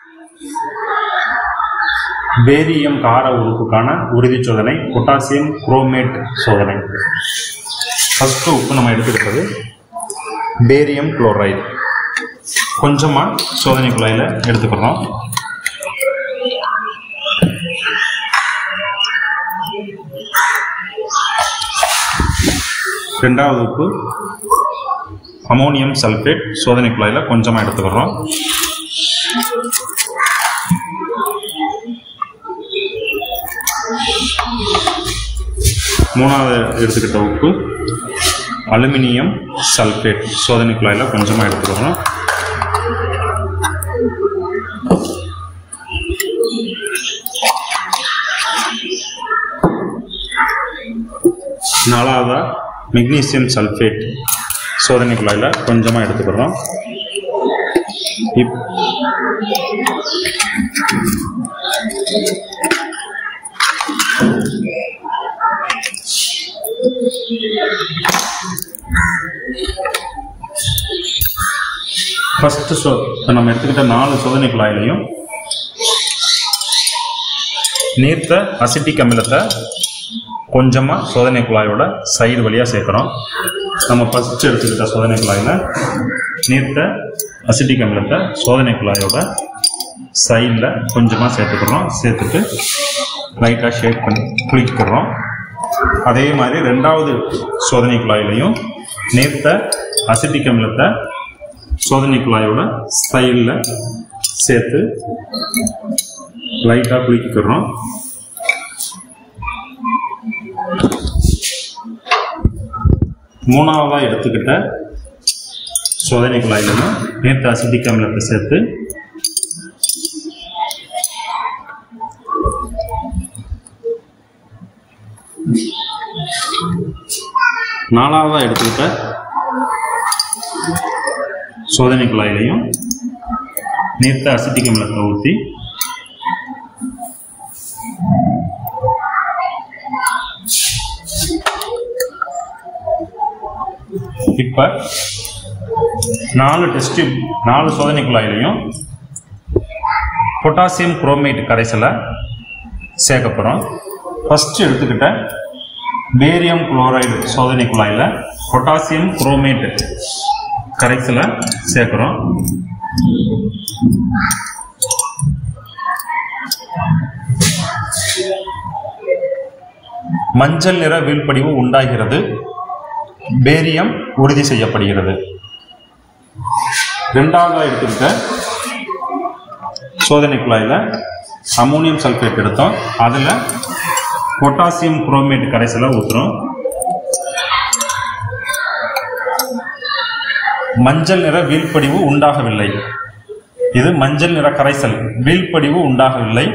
barium கார உறுப்புக்கான உறுதி சோதனை பொட்டாசியம் குரோமேட் சோதனை ஃபஸ்ட்டு உப்பு நம்ம எடுத்துக்கிட்டது பேரியம் குளோரைடு கொஞ்சமாக சோதனை குழாயில் எடுத்துக்கிறோம் ரெண்டாவது உப்பு அமோனியம் சல்ஃபேட் சோதனை குழாயில் கொஞ்சமாக எடுத்துக்கிறோம் மூணாவது எடுத்துக்கிட்ட உப்பு அலுமினியம் சல்ஃபேட் சோதனை குழாயில் கொஞ்சமாக எடுத்துக்கிறோம் நாலாவதா மெக்னீசியம் சல்ஃபேட் சோதனை குழாயில் கொஞ்சமாக எடுத்துக்கிறோம் இப் ஃபஸ்ட்டு சோ இப்போ நம்ம எடுத்துக்கிட்ட நாலு சோதனை குழாயிலையும் நீர்த்த அசிட்டிக் அமிலத்தை கொஞ்சமாக சோதனை குழாயோட சைடு வழியாக சேர்க்குறோம் நம்ம ஃபஸ்ட்டு எடுத்துக்கிட்ட சோதனை குழாயில் நீர்த்த அசிட்டிக் அமிலத்தை சோதனை குழாயோட சைடில் கொஞ்சமாக சேர்த்துக்கிறோம் சேர்த்துட்டு லைட்டாக ஷேக் பண்ணி குளிக்கிறோம் அதே மாதிரி ரெண்டாவது சோதனை குழாயிலையும் நீர்த்த அசிட்டிக் அமிலத்தை சோதனை குழாயோட சைடில் சேர்த்து லைட்டாக குளிக்கிறோம் மூணாவதாக எடுத்துக்கிட்ட சோதனை குழாயிலும் நேற்று அசிட்டிக் அமிலத்தை சேர்த்து நாலாவதாக எடுத்துக்கிட்ட சோதனை குழாயிலையும் நேற்று அசிட்டிக் அமிலத்தை ஊற்றி இப்போ நாலு டெஸ்ட் நாலு சோதனை குழாயிலையும் பொட்டாசியம் குரோமேட் கரைசலை சேர்க்க போகிறோம் ஃபஸ்ட்டு எடுத்துக்கிட்ட பேரியம் குளோரைடு சோதனை குழாயில் பொட்டாசியம் குரோமேட் கரைசலை சேர்க்குறோம் மஞ்சள் நிற வீழ்படிவு உண்டாகிறது பேரியம் உறுதி செய்யப்படுகிறது ரெண்டாவதாக எடுத்துக்கிட்ட சோதனை குழாயில் அமோனியம் சல்ஃபேட் எடுத்தோம் அதில் பொட்டாசியம் குரோமேட் கரைசலை ஊற்றுறோம் மஞ்சள் நிற வீழ்படிவு உண்டாகவில்லை இது மஞ்சள் நிற கரைசல் வீழ்படிவு உண்டாகவில்லை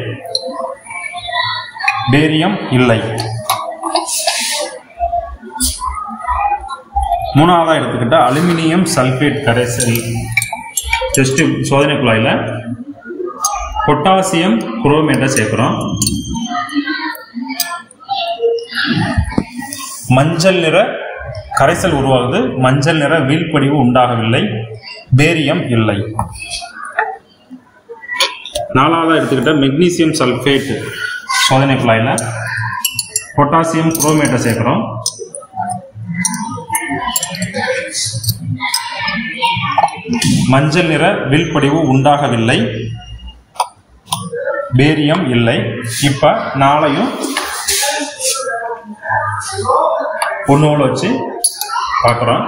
பேரியம் இல்லை மூணாவதாக எடுத்துக்கிட்ட அலுமினியம் சல்ஃபேட் கரைசல் டெஸ்ட் சோதனை குழாயில் பொட்டாசியம் குரோமேட்டை சேர்க்குறோம் மஞ்சள் நிற கரைசல் உருவாகுது மஞ்சள் நிற வீழ்படிவு உண்டாகவில்லை பேரியம் இல்லை நாலாவதாக எடுத்துக்கிட்ட மெக்னீசியம் சல்ஃபேட் சோதனை குழாயில் பொட்டாசியம் குரோமேட்டை சேர்க்குறோம் மஞ்சள் நிற வீழ்படிவு உண்டாகவில்லை பேரியம் இல்லை இப்ப நாளையும் ஒன்னோட வச்சு பார்க்குறோம்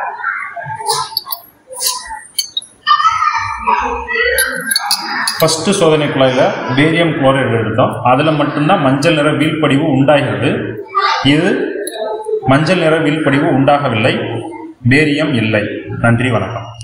ஃபஸ்ட்டு சோதனை குழாயில் பேரியம் குளோரைடு எடுத்தோம் அதில் மட்டும்தான் மஞ்சள் நிற வீழ்படிவு உண்டாகிறது இது மஞ்சள் நிற வீழ்படிவு உண்டாகவில்லை பேரியம் இல்லை நன்றி வணக்கம்